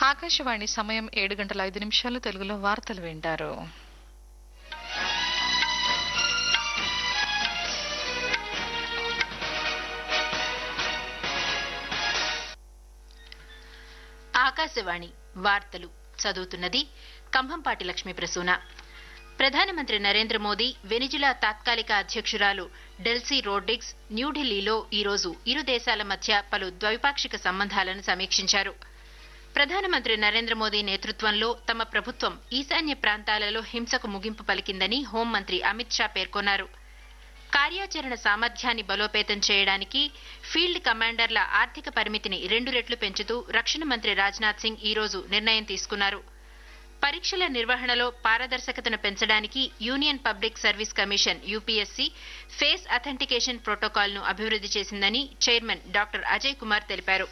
ఆకాశవాణి సమయం ఏడు గంటల ఐదు నిమిషాలు తెలుగులో వార్తలు వింటారు ఆకాశవాణి వార్తలు చదువుతున్నది కంభంపాటి లక్ష్మీ ప్రసూన ప్రధానమంత్రి నరేంద్ర మోదీ వెనిజులా తాత్కాలిక అధ్యక్షురాలు డెల్సీ రోడ్రిగ్స్ న్యూఢిల్లీలో ఈరోజు ఇరు దేశాల మధ్య పలు ద్వైపాక్షిక సంబంధాలను సమీక్షించారు ప్రధానమంత్రి నరేంద్ర మోదీ నేతృత్వంలో తమ ప్రభుత్వం ఈశాన్య ప్రాంతాలలో హింసకు ముగింపు పలికిందని హోంమంత్రి అమిత్ షా పేర్కొన్నారు కార్యాచరణ సామర్థ్యాన్ని బలోపేతం చేయడానికి ఫీల్డ్ కమాండర్ల ఆర్థిక పరిమితిని రెండు రెట్లు పెంచుతూ రక్షణ మంత్రి రాజ్నాథ్ సింగ్ ఈ రోజు నిర్ణయం తీసుకున్నారు పరీక్షల నిర్వహణలో పారదర్శకతను పెంచడానికి union public service commission UPSC face authentication ప్రోటోకాల్ను అభివృద్ది చేసిందని చైర్మన్ డాక్టర్ అజయ్ కుమార్ తెలిపారు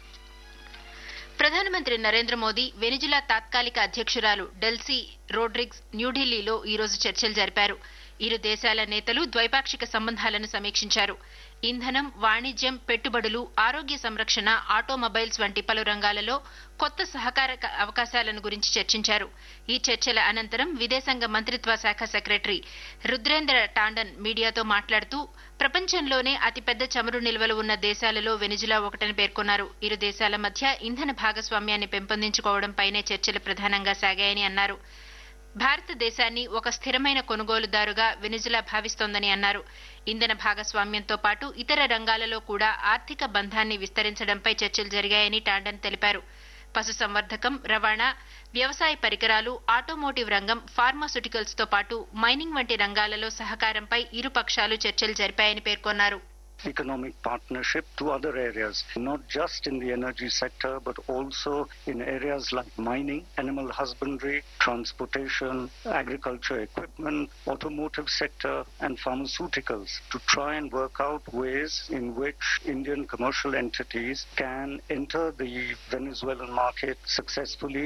ప్రధానమంత్రి నరేంద్ర మోదీ వెనిజులా తాత్కాలిక అధ్యక్షురాలు డెల్సీ రోడ్రిగ్స్ న్యూఢిల్లీలో ఈరోజు చర్చలు జరిపారు ఇరు దేశాల నేతలు ద్వైపాక్షిక సంబంధాలను సమీక్షించారు ఇంధనం వాణిజ్యం పెట్టుబడులు ఆరోగ్య సంరక్షణ ఆటోమొబైల్స్ వంటి పలు రంగాలలో కొత్త సహకార అవకాశాలను గురించి చర్చించారు ఈ చర్చల అనంతరం విదేశాంగ మంత్రిత్వ శాఖ సెక్రటరీ రుద్రేంద్ర టాండన్ మీడియాతో మాట్లాడుతూ ప్రపంచంలోనే అతిపెద్ద చమురు నిల్వలు ఉన్న దేశాలలో వెనిజులా ఒకటని పేర్కొన్నారు ఇరు దేశాల మధ్య ఇంధన భాగస్వామ్యాన్ని పెంపొందించుకోవడంపైనే చర్చలు ప్రధానంగా సాగాయని అన్నారు భారతదేశాన్ని ఒక స్థిరమైన కొనుగోలుదారుగా వెనిజులా భావిస్తోందని అన్నారు ఇంధన భాగస్వామ్యంతో పాటు ఇతర రంగాలలో కూడా ఆర్థిక బంధాన్ని విస్తరించడంపై చర్చలు జరిగాయని టాండన్ తెలిపారు పశుసంవర్ధకం రవాణా వ్యవసాయ పరికరాలు ఆటోమోటివ్ రంగం ఫార్మాస్యూటికల్స్ తో పాటు మైనింగ్ వంటి రంగాలలో సహకారంపై ఇరు పక్షాలు చర్చలు జరిపాయని పేర్కొన్నారు economic partnership to other areas, not just in the energy sector, but also in areas like mining, animal husbandry, transportation, agriculture equipment, automotive sector, and pharmaceuticals to try and work out ways in which Indian commercial entities can enter the Venezuelan market successfully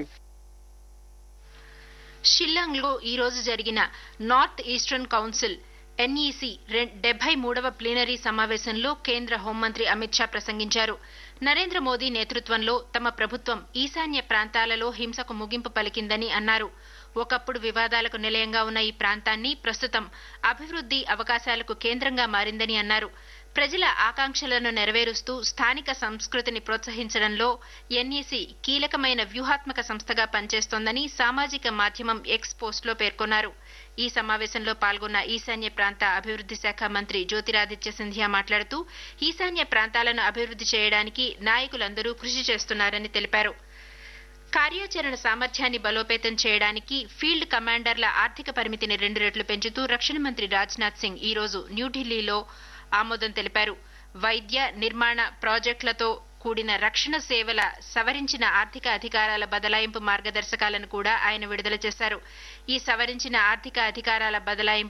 Shillong లో ఈ రోజు జరిగిన north eastern council NEC డెబ్బై మూడవ plenary సమావేశంలో కేంద్ర హోంమంత్రి అమిత్ షా ప్రసంగించారు నరేంద్ర మోదీ నేతృత్వంలో తమ ప్రభుత్వం ఈశాన్య ప్రాంతాలలో హింసకు ముగింపు పలికిందని అన్నారు ఒకప్పుడు వివాదాలకు నిలయంగా ఉన్న ఈ ప్రాంతాన్ని ప్రస్తుతం అభివృద్ది అవకాశాలకు కేంద్రంగా మారిందని అన్నారు ప్రజల ఆకాంక్షలను నెరవేరుస్తూ స్థానిక సంస్కృతిని ప్రోత్సహించడంలో ఎన్ఈసి కీలకమైన వ్యూహాత్మక సంస్థగా పనిచేస్తోందని సామాజిక మాధ్యమం ఎక్స్ పోస్ట్లో పేర్కొన్నారు ఈ సమావేశంలో పాల్గొన్న ఈశాన్య ప్రాంత అభివృద్ది శాఖ మంత్రి జ్యోతిరాదిత్య సింధియా మాట్లాడుతూ ఈశాన్య ప్రాంతాలను అభివృద్ది చేయడానికి నాయకులందరూ కృషి చేస్తున్నారని తెలిపారు కార్యాచరణ సామర్థ్యాన్ని బలోపేతం చేయడానికి ఫీల్డ్ కమాండర్ల ఆర్థిక పరిమితిని రెండు రెట్లు పెంచుతూ రక్షణ మంత్రి రాజ్నాథ్ సింగ్ ఈ రోజు న్యూఢిల్లీలో ఆమోదం తెలిపారు వైద్య నిర్మాణ ప్రాజెక్టులతో కూడిన రక్షణ సేవల సవరించిన ఆర్థిక అధికారాల బదలాయింపు మార్గదర్శకాలను కూడా ఆయన విడుదల చేశారు ఈ సవరించిన ఆర్థిక అధికారాల బదలాయింపు